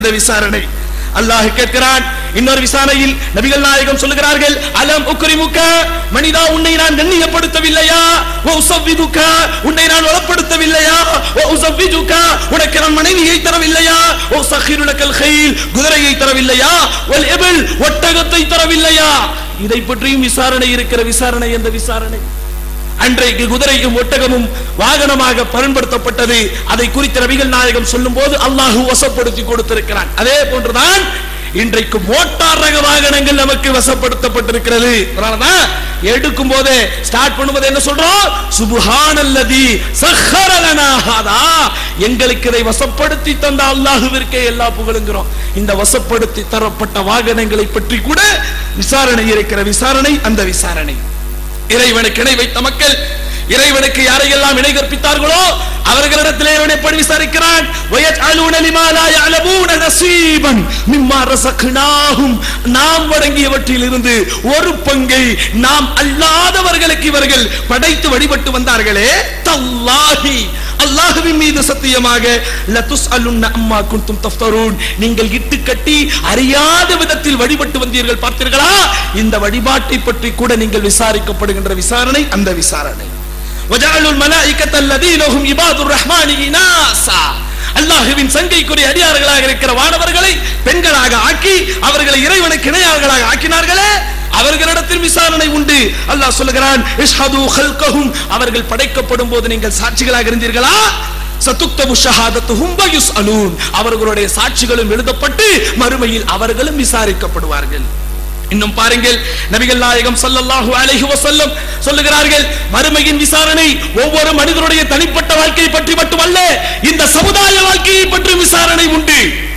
இந்த விசாரணை அல்லாஹ் கேட்கிறான் இன்னொரு விசாரணையில் நபிகள் நாயகம் சொல்லுகிறார்கள் அலம் உக்ரிமுக்க மனிதா உன்னை நான் கண்ணியப்படுத்தவில்லையா ஓ உசவ்விதுக்க உன்னை நான் வளப்படுத்தவில்லையா ஓ உசவ்விதுக்க உனக்கு நான் மனைவியை தரவில்லையா ஓ சஹிருலக்கல் கைல் குதிரையை தரவில்லையா ஒல் எபில் ஒட்டகத்தை தரவில்லையா இதை பற்றியும் விசாரணை இருக்கிற விசாரணை என்ற விசாரணை அன்றைக்கு குதிரையும் ஒட்டகமும் வாகனமாக பயன்படுத்தப்பட்டது அதை குறித்த நபிகள் நாயகம் சொல்லும் போது அல்லாஹு வசப்படுத்தி கொடுத்திருக்கிறான் அதே போன்றுதான் இன்றைக்கு மோட்டார் ரக வாகனங்கள் நமக்கு வசப்படுத்தப்பட்டிருக்கிறது அதனாலதான் எடுக்கும் போதே ஸ்டார்ட் பண்ணும்போது என்ன சொல்றோம் சுபஹானல்லதி சஹ்ஹர லனா ஹாதா எங்களுக்கு இதை வசப்படுத்தி தந்த அல்லாஹுவிற்கே எல்லா புகழுங்கிறோம் இந்த வசப்படுத்தி தரப்பட்ட வாகனங்களை பற்றி கூட விசாரணை இருக்கிற விசாரணை அந்த விசாரணை இறைவனுக்கு இணை வைத்த மக்கள் இறைவனுக்கு யாரையெல்லாம் இணை கற்பித்தார்களோ அவர்களிடத்திலே இவன் எப்படி விசாரிக்கிறான் وَيَجْعَلُونَ لِمَا لَا يَعْلَمُونَ نَصِيبًا مِمَّا رَزَقْنَاهُمْ நாம் வழங்கியவற்றில் இருந்து ஒரு பங்கை நாம் அல்லாதவர்களுக்கு இவர்கள் படைத்து வழிபட்டு வந்தார்களே தல்லாஹி அல்லாஹ்வின் மீது சத்தியமாக லதுஸ்அலுன்ன அம்மா குன்தும் தஃப்தரூன் நீங்கள் இட்டு கட்டி அறியாத விதத்தில் வழிபட்டு வந்தீர்கள் பார்த்தீர்களா இந்த வழிபாட்டை பற்றி கூட நீங்கள் விசாரிக்கப்படுகின்ற விசாரணை அந்த விசாரணை وجعلوا الملائكة الذين هم عباد الرحمن إناثا அல்லாஹுவின் சங்கைக்குரிய அடியார்களாக இருக்கிற வானவர்களை பெண்களாக ஆக்கி அவர்களை இறைவனுக்கு இணையார்களாக ஆக்கினார்களே அவர்களிடத்தில் விசாரணை உண்டு அல்லாஹ் சொல்லுகிறான் இஷ்ஹது ஹல்கஹும் அவர்கள் படைக்கப்படும் போது நீங்கள் சாட்சிகளாக இருந்தீர்களா சத்துக்தபு ஷஹாதத்துஹும் வயுஸ்அலூன் அவர்களுடைய சாட்சிகளும் எழுதப்பட்டு மறுமையில் அவர்களும் விசாரிக்கப்படுவார்கள் இன்னும் பாருங்கள் நபிகள் நாயகம் ஸல்லல்லாஹு அலைஹி வஸல்லம் சொல்லுகிறார்கள் மறுமையின் விசாரணை ஒவ்வொரு மனிதனுடைய தனிப்பட்ட வாழ்க்கையை பற்றி மட்டுமல்ல இந்த சமுதாய வாழ்க்கையை பற்றி விசாரணை உண்டு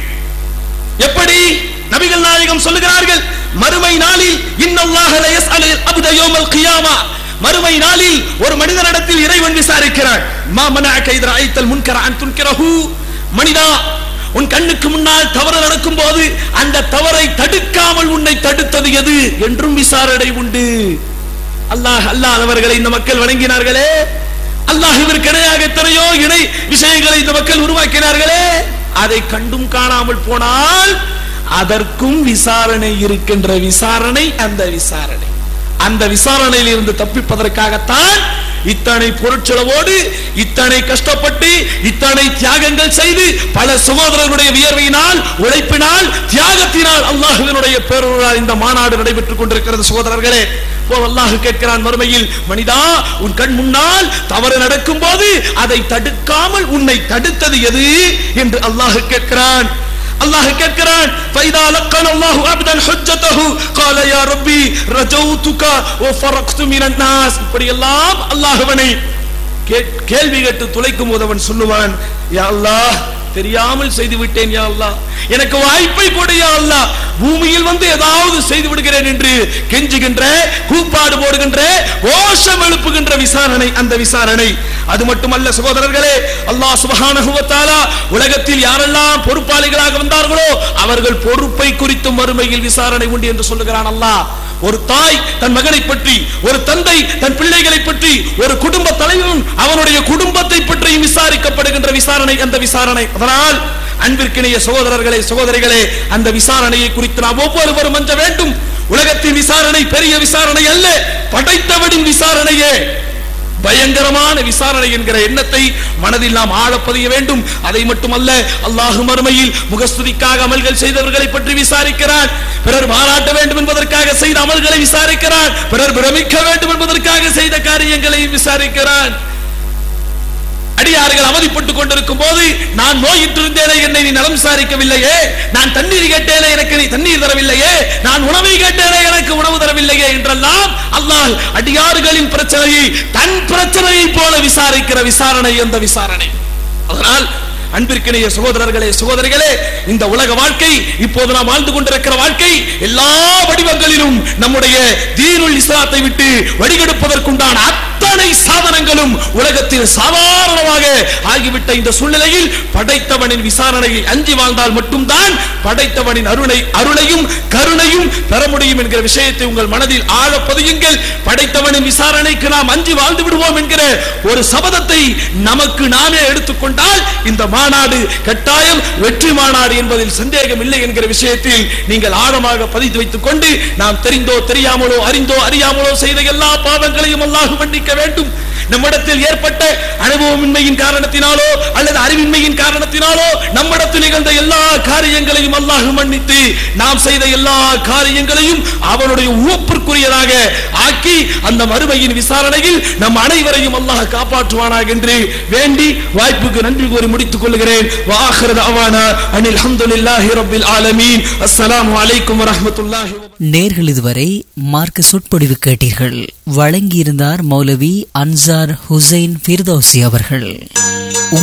எப்படி நபிகள் நாயகம் சொல்லுகிறார்கள் மறுமை நாளில் இன்னல்லாஹ லா யஸ்அலு அப்த யௌமல் கியாமா மறுமை நாளில் ஒரு மனிதனிடத்தில் இறைவன் விசாரிக்கிறான் மா மனஅக இத ரஅய்தல் முன்கர அன் துன்கிரஹு மனிதா உன் கண்ணுக்கு முன்னால் தவறு நடக்கும் போது அந்த தவறை தடுக்காமல் உன்னை தடுத்தது எது என்றும் விசாரணை உண்டு அல்லாஹ் அல்லாதவர்களை இந்த மக்கள் வணங்கினார்களே அல்லாஹ் இதற்கு இணையாக எத்தனையோ இணை விஷயங்களை இந்த மக்கள் உருவாக்கினார்களே அதை கண்டும் காணாமல் போனால் அதற்கும் விசாரணை இருக்கின்ற விசாரணை அந்த விசாரணை அந்த விசாரணையில் இருந்து தப்பிப்பதற்காகத்தான் இத்தனை பொருட்செலவோடு இத்தனை கஷ்டப்பட்டு இத்தனை தியாகங்கள் செய்து பல சகோதரர்களுடைய வியர்வையினால் உழைப்பினால் தியாகத்தினால் அல்லாஹுவினுடைய பேரொருளால் இந்த மாநாடு நடைபெற்றுக் கொண்டிருக்கிறது சகோதரர்களே இப்போ அல்லாஹ் கேட்கிறான் மறுமையில் மனிதா உன் கண் முன்னால் தவறு நடக்கும் போது அதை தடுக்காமல் உன்னை தடுத்தது எது என்று அல்லாஹ் கேட்கிறான் அல்லாஹ் கேட்கிறான் فاذا لقن الله عبدا حجته قال يا ربي رجوتك وفرقت من الناس இப்படி எல்லாம் அல்லாஹ்வனை கேள்வி கேட்டு துளைக்கும் போது அவன் சொல்லுவான் யா அல்லாஹ் தெரியாமல் செய்து விட்டேன் யா அல்லாஹ் எனக்கு வாய்ப்பை கொடு யா அல்லாஹ் பூமியில் வந்து ஏதாவது செய்து விடுகிறேன் என்று கெஞ்சுகின்ற கூப்பாடு போடுகின்ற கோஷம் எழுப்புகின்ற விசாரணை அந்த விசாரணை அது மட்டுமல்ல சகோதரர்களே அல்லாஹ் சுப்ஹானஹு வ தஆலா உலகத்தில் யாரெல்லாம் பொறுப்பாளிகளாக வந்தார்களோ அவர்கள் பொறுப்பை குறித்து மறுமையில் விசாரணை உண்டு என்று சொல்லுகிறான் அல்லாஹ் ஒரு தாய் தன் மகனை பற்றி ஒரு தந்தை தன் பிள்ளைகளை பற்றி ஒரு குடும்ப தலைவன் அவனுடைய குடும்பத்தை பற்றியும் விசாரிக்கப்படுகின்ற விசாரணை அந்த விசாரணை அதனால் அன்பிற்கிணைய சகோதரர்களே சகோதரிகளே அந்த விசாரணையை குறித்து நாம் ஒவ்வொருவரும் அஞ்ச வேண்டும் உலகத்தின் விசாரணை பெரிய விசாரணை அல்ல படைத்தவனின் விசாரணையே பயங்கரமான விசாரணை என்கிற எண்ணத்தை மனதில் நாம் ஆழப்பதிய வேண்டும் அதை மட்டுமல்ல அல்லாஹு மறுமையில் முகஸ்துதிக்காக அமல்கள் செய்தவர்களை பற்றி விசாரிக்கிறான் பிறர் பாராட்ட வேண்டும் என்பதற்காக செய்த அமல்களை விசாரிக்கிறான் பிறர் பிரமிக்க வேண்டும் என்பதற்காக செய்த காரியங்களை விசாரிக்கிறான் அடியார்கள் அவதிப்பட்டுக் கொண்டிருக்கும் போது நான் நோயிற்றிருந்தேனே என்னை நீ நலம் விசாரிக்கவில்லையே நான் தண்ணீர் கேட்டேனே எனக்கு நீ தண்ணீர் தரவில்லையே நான் உணவை கேட்டேனே எனக்கு உணவு தரவில்லையே என்றெல்லாம் அல்லாஹ் அடியார்களின் பிரச்சனையை தன் பிரச்சனையை போல விசாரிக்கிற விசாரணை அந்த விசாரணை அதனால் அன்பிற்கிணைய சகோதரர்களே சகோதரிகளே இந்த உலக வாழ்க்கை இப்போது நாம் வாழ்ந்து கொண்டிருக்கிற வாழ்க்கை எல்லா வடிவங்களிலும் நம்முடைய தீனுல் இஸ்லாத்தை விட்டு வடிகெடுப்பதற்குண்டான அத்தனை அத்தனை சாதனங்களும் உலகத்தில் சாதாரணமாக ஆகிவிட்ட இந்த சூழ்நிலையில் படைத்தவனின் விசாரணையை அஞ்சி வாழ்ந்தால் மட்டும்தான் படைத்தவனின் அருளை அருளையும் கருணையும் பெற முடியும் என்கிற விஷயத்தை உங்கள் மனதில் ஆழ பதியுங்கள் படைத்தவனின் விசாரணைக்கு நாம் அஞ்சி வாழ்ந்து விடுவோம் என்கிற ஒரு சபதத்தை நமக்கு நாமே எடுத்துக்கொண்டால் இந்த மாநாடு கட்டாயம் வெற்றி மாநாடு என்பதில் சந்தேகம் இல்லை என்கிற விஷயத்தில் நீங்கள் ஆழமாக பதித்து வைத்துக் கொண்டு நாம் தெரிந்தோ தெரியாமலோ அறிந்தோ அறியாமலோ செய்த எல்லா பாவங்களையும் அல்லாஹ் மன்னிக்க வேண்டும் நம்மிடத்தில் ஏற்பட்ட அனுபவமின்மையின் காரணத்தினாலோ அல்லது அறிவின்மையின் காரணத்தினாலோ நம்மிடத்தில் நிகழ்ந்த எல்லா காரியங்களையும் அல்லாஹ் மன்னித்து நாம் செய்த எல்லா காரியங்களையும் அவனுடைய உவப்பிற்குரியதாக ஆக்கி அந்த மறுமையின் விசாரணையில் நம் அனைவரையும் அல்லாஹ் காப்பாற்றுவானாக என்று வேண்டி வாய்ப்புக்கு நன்றி கூறி முடித்துக் கொள்கிறேன் வாஹிர தாவானா அனில் அல்ஹம்துலில்லாஹி ரப்பில் ஆலமீன் அஸ்ஸலாமு அலைக்கும் வரஹ்மத்துல்லாஹி வபரகாத்துஹு நேர்கள் இதுவரை மார்க்க சொற்பொழிவு கேட்டீர்கள் வழங்கியிருந்தார் மௌலவி அன்சார் ஹுசைன் ஃபிர்தௌசி அவர்கள்